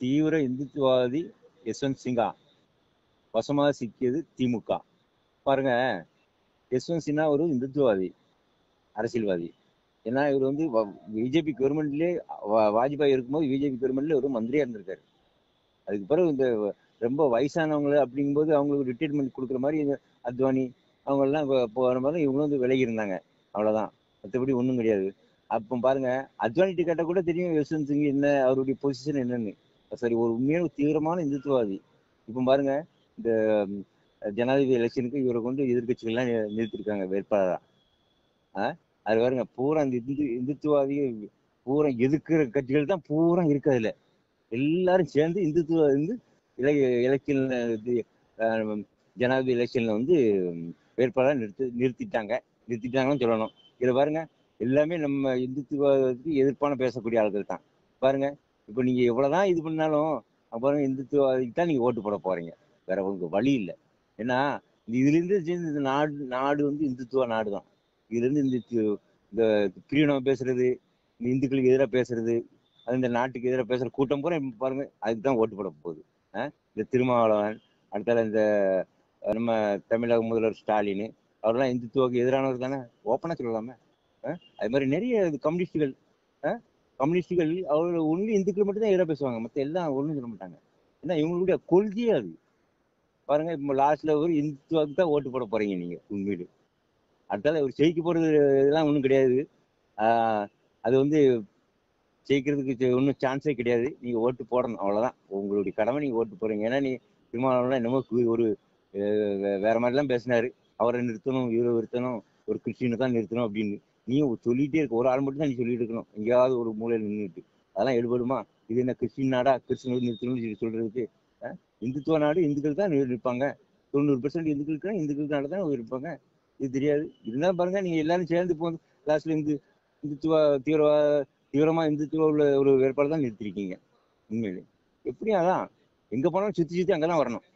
தீவிர இந்துத்துவாதி யஸ்வந்த் சிங்கா வசமாக சிக்கியது திமுக பாருங்க யஸ்வந்த் சின்ஹா ஒரு இந்துத்துவாதி அரசியல்வாதி ஏன்னா இவர் வந்து பிஜேபி கவர்மெண்ட்லேயே வாஜ்பாய் இருக்கும்போது பிஜேபி கவர்மெண்ட்ல ஒரு மந்திரியா இருந்திருக்காரு அதுக்கு பிறகு இந்த ரொம்ப வயசானவங்க அப்படிங்கும்போது அவங்களுக்கு ரிட்டைர்மெண்ட் கொடுக்குற மாதிரி இந்த அத்வானி அவங்கெல்லாம் இப்போ போகிற மாதிரி இவங்களும் வந்து விலகி இருந்தாங்க அவ்வளோதான் மற்றபடி ஒன்றும் கிடையாது அப்போ பாருங்க அத்வானிட்டு கேட்டால் கூட தெரியும் யஸ்வந்த் சிங் என்ன அவருடைய பொசிஷன் என்னன்னு சரி ஒரு உண்மையான தீவிரமான இந்துத்துவாதி இப்போ பாருங்க இந்த ம், ஜனாதிபதி எலெக்ஷனுக்கு இவரை கொண்டு எதிர்கட்சிகள்லாம் நி- நிறுத்திருக்காங்க வேட்பாளரா ஆ அது பாருங்க பூரா இந்த இந்து இந்துத்துவாதி பூரா எதிர்க்கிற கட்சிகள் தான் பூரா இருக்கு அதுல எல்லாரும் சேர்ந்து இந்துத்துவ வந்து இலை எலெக்ஷன்ல இது அஹ், ஜனாதிபதி எலெக்ஷன்ல வந்து வேட்பாளர் நிறுத்தி நிறுத்திட்டாங்க நிறுத்திட்டாங்கன்னு சொல்லணும் இதுல பாருங்க எல்லாமே நம்ம இந்துத்துவத்துக்கு எதிர்ப்பான பேசக்கூடிய ஆட்கள் தான் பாருங்க இப்போ நீங்க எவ்வளவுதான் இது பண்ணாலும் அப்ப பாருங்க இந்துத்துவாதிக்கு தான் நீங்க ஓட்டு போட போறீங்க வேற உங்களுக்கு வழி இல்லை ஏன்னா இந்த இதுல இருந்து சேர்ந்து இந்த நாடு நாடு வந்து இந்துத்துவ நாடு தான் இதுல இருந்து இந்த தி- இந்த பிரிவினம் பேசுறது இந்த இந்துக்களுக்கு எதிராக பேசுறது அது இந்த நாட்டுக்கு எதிராக பேசுற கூட்டம் பூரா இப்ப பாருங்க அதுக்கு தான் ஓட்டு போட போகுது அஹ் இந்த திருமாவளவன் அடுத்தால இந்த அஹ், நம்ம தமிழக முதல்வர் ஸ்டாலின் அவரெல்லாம் இந்துத்துவாக்கு எதிரானவர் தானே ஓப்பனாக சொல்லலாமே அஹ் அது மாதிரி நிறைய இது கம்யூனிஸ்டுகள் அஹ் கம்யூனிஸ்டுகள் அவர் ஒன்லி இந்துக்கள் மட்டும் தான் எதிராக பேசுவாங்க மற்ற எல்லாம் ஒன்றும் சொல்ல மாட்டாங்க ஏன்னா இவங்களுடைய கொள்கையே அது பாருங்க இப்போ லாஸ்ட்ல ஒரு இந்துத்துவாக்கு தான் ஓட்டு போட போறீங்க நீங்க உண்மையிலே அடுத்தால ஒரு ஜெயிக்க போறது இதெல்லாம் ஒன்றும் கிடையாது ஆஹ் அது வந்து ஜெயிக்கிறதுக்கு ஒன்றும் சான்ஸே கிடையாது நீங்க ஓட்டு போடணும் அவ்வளவுதான் உங்களுடைய கடமை நீங்க ஓட்டு போறீங்க ஏன்னா நீ திருமாவளவன்லாம் என்னமோ கு- ஒரு அஹ், வே- வேற மாதிரிலாம் பேசினாரு அவரை நிறுத்தணும் இவரை நிறுத்தணும் ஒரு கிறிஸ்டினை தான் நிறுத்தணும் அப்படின்னு நீ சொல்லிட்டே இருக்க ஒரு ஆள் மட்டும் தான் நீ சொல்லிட்டு இருக்கணும் எங்கேயாவது ஒரு மூலையில் நின்றுட்டு அதெல்லாம் எடுபடுமா இது என்ன கிறிஸ்டின் நாடா கிறிஸ்டின் நிறுத்தணும்னு சொல்லி சொல்றதுக்கு அஹ், இந்துத்துவ நாடு இந்துக்கள் தான் இருப்பாங்க தொண்ணூறு பெர்சன்ட் இந்துக்களுக்கு இந்துக்கள் நாடு தான் இருப்பாங்க இது தெரியாது இருந்தாலும் பாருங்க நீங்க எல்லாரும் சேர்ந்து போ லாஸ்ட்ல இந்து இந்துத்துவ தீவிரவா தீவிரமா இந்துத்துவ உள்ள ஒரு வேட்பாளர் தான் நிறுத்திருக்கீங்க உண்மையிலே எப்படி அதான் எங்க போனாலும் சுத்தி சுத்தி அங்கதான் வரணும்